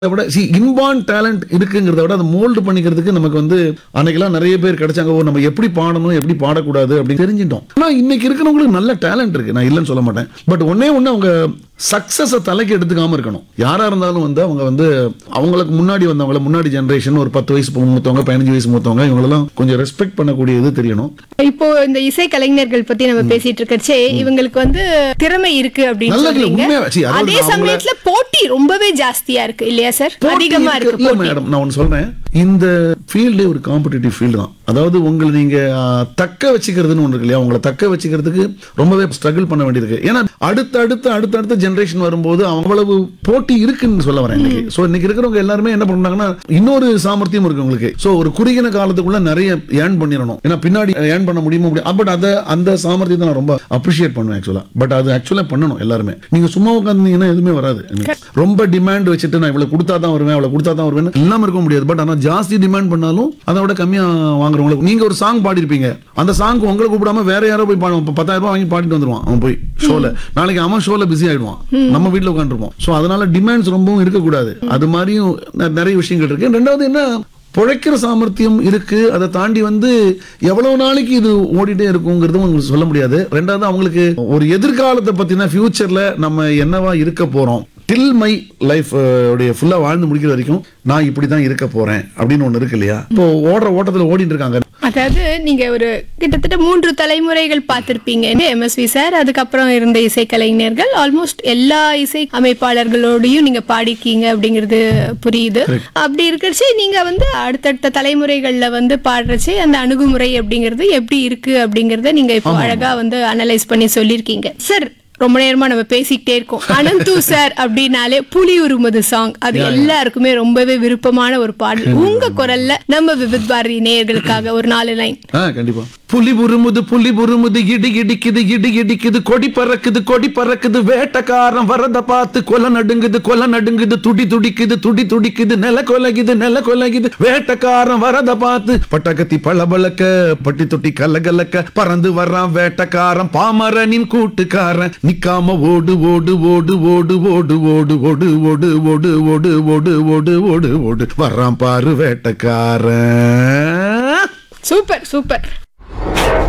அதை விட C inborn talent இருக்குங்கிறத விட அதை மோல்டு பண்ணிக்கிறதுக்கு நமக்கு வந்து அன்னைக்கெல்லாம் நிறைய பேர் கிடைச்சாங்க ஓ நம்ம எப்படி பாடணும் எப்படி பாடக்கூடாது அப்படின்னு தெரிஞ்சிட்டோம் ஆனா இன்னைக்கு இருக்கிறவங்களுக்கு நல்ல டேலண்ட் இருக்கு நான் இல்லைன்னு சொல்ல மாட்டேன் பட் ஒன்னே ஒன்று அவங்க சக்சஸை தலைக்கு எடுத்துக்காம இருக்கணும் யாரா இருந்தாலும் வந்து அவங்க வந்து அவங்களுக்கு முன்னாடி வந்தவங்கள முன்னாடி ஜெனரேஷன் ஒரு பத்து வயசு மூத்தவங்க பதினஞ்சு வயசு மூத்தவங்க இவங்களெல்லாம் கொஞ்சம் ரெஸ்பெக்ட் பண்ணக்கூடிய இது தெரியணும் இப்போ இந்த இசை கலைஞர்கள் பத்தி நம்ம பேசிட்டு இருக்கச்சே இவங்களுக்கு வந்து திறமை இருக்கு அப்படின்னு நல்ல இல்ல, சொல்றீங்க உண்மையா, see, அதாவது அதே நான் அவங்கள- சமயத்துல போட்டி ரொம்பவே ஜாஸ்தியா இருக்கு இல்லையா சார் போட்டி அதிகமா இருக்கு. இருக்கு இல்ல போட்டி மேடம் நான் ஒன்று சொல்றேன் இந்த ஃபீல்டு ஒரு காம்படிட்டிவ் ஃபீல்டு தான் அதாவது உங்களை நீங்க ஆ, தக்க வச்சுக்கிறதுன்னு ஒன்று இருக்கு இல்லையா உங்களை தக்க வச்சுக்கிறதுக்கு ரொம்பவே ஸ்ட்ரகிள் பண்ண வேண்டியிருக்கு ஏன்னா அடுத்த அடுத்த அடுத்த அடுத்த ஜெனரேஷன் வரும்போது அவ்வளவு போட்டி இருக்குன்னு சொல்ல வரேன் இன்னைக்கு ஸோ இன்னைக்கு இருக்கிறவங்க எல்லாருமே என்ன பண்றாங்கன்னா இன்னொரு சாமர்த்தியம் இருக்கு உங்களுக்கு ஸோ ஒரு குறுகின காலத்துக்குள்ள நிறைய ஏர்ன் பண்ணிடணும் ஏன்னா பின்னாடி ஏர்ன் பண்ண முடியுமா முடியும் பட் அதை அந்த சாமர்த்தியத்தை நான் ரொம்ப அப்ரிஷியேட் பண்ணுவேன் ஆக்சுவலா பட் அது ஆக்சுவலா பண்ணணும் எல்லாருமே நீங்க சும்மா உட்காந்துங்கன்னா எதுவுமே வராது ரொம்ப டிமாண்ட் வச்சுட்டு நான் இவ்வளவு கொடுத்தா தான் வருவேன் அவ்வளவு கொடுத்தா தான் வருவேன் இல்லாம இருக்க முடியாது பட் ஆனா ஜாஸ்தி டிமாண்ட் பண்ணாலும் அதை விட கம்மியா வாங்குறவங்களுக்கு நீங்க ஒரு சாங் பாடிருப்பீங்க அந்த சாங் உங்களை கூப்பிடாம வேற யாரோ போய் பாடுவான் இப்ப பத்தாயிரம் ரூபாய் வாங்கி பாடிட்டு வந்துருவான் அவன் போய் ஷோல நாளைக்கு அவன் ஷோல பிஸி ஆயிடுவான் நம்ம வீட்ல உட்காந்துருப்போம் சோ அதனால டிமாண்ட்ஸ் ரொம்பவும் இருக்கக்கூடாது அது மாதிரியும் நெ- நிறைய விஷயங்கள் இருக்கு ரெண்டாவது என்ன பிழைக்கிற சாமர்த்தியம் இருக்கு அதை தாண்டி வந்து எவ்வளவு நாளைக்கு இது ஓடிட்டே இருக்குங்கிறதும் உங்களுக்கு சொல்ல முடியாது ரெண்டாவது அவங்களுக்கு ஒரு எதிர்காலத்தை பத்தின ஃபியூச்சர்ல நம்ம என்னவா இருக்க போறோம் டில் மை லைஃப் உடைய ஃபுல்லா வாழ்ந்து முடிக்கிற வரைக்கும் நான் இப்படி தான் இருக்க போறேன் அப்படின்னு ஒண்ணு இருக்கு இல்லையா இப்போ ஓடுற ஓட்டத்துல ஓடிட்டு இருக்காங்க அதாவது நீங்க ஒரு கிட்டத்தட்ட மூன்று தலைமுறைகள் பார்த்திருப்பீங்க எம்எஸ்வி சார் அதுக்கப்புறம் இருந்த இசை கலைஞர்கள் ஆல்மோஸ்ட் எல்லா இசை அமைப்பாளர்களோடையும் நீங்க பாடிருக்கீங்க அப்படிங்கிறது புரியுது அப்படி இருக்கிறச்சு நீங்க வந்து அடுத்தடுத்த தலைமுறைகள்ல வந்து பாடுறச்சு அந்த அணுகுமுறை அப்படிங்கிறது எப்படி இருக்கு அப்படிங்கறத நீங்க இப்போ அழகா வந்து அனலைஸ் பண்ணி சொல்லியிருக்கீங்க சார் ரொம்ப நேரமா நம்ம பேசிக்கிட்டே இருக்கோம் அனந்து சார் அப்படின்னாலே புலி உருமது சாங் அது எல்லாருக்குமே ரொம்பவே விருப்பமான ஒரு பாடல் உங்க குரல்ல நம்ம விவித் பாரதி நேயர்களுக்காக ஒரு நாலு லைன் ஆ கண்டிப்பா புலி புருமுது புலி புருமுது இடி இடிக்குது இடி இடிக்குது கொடி பறக்குது கொடி பறக்குது வேட்டக்காரன் வரத பார்த்து கொலை நடுங்குது கொலை நடுங்குது துடி துடிக்குது துடி துடிக்குது நில கொலகுது நில கொலகுது வேட்டக்காரன் வரத பார்த்து பட்டகத்தி பளபளக்க பட்டி தொட்டி கலகலக்க பறந்து வர்றான் வேட்டக்காரன் பாமரனின் கூட்டுக்காரன் நிக்காம ஓடு ஓடு ஓடு ஓடு ஓடு ஓடு ஓடு ஓடு ஓடு ஓடு ஓடு ஓடு ஓடு ஓடு வர்றான் பாரு வேட்டக்காரன் சூப்பர் சூப்பர்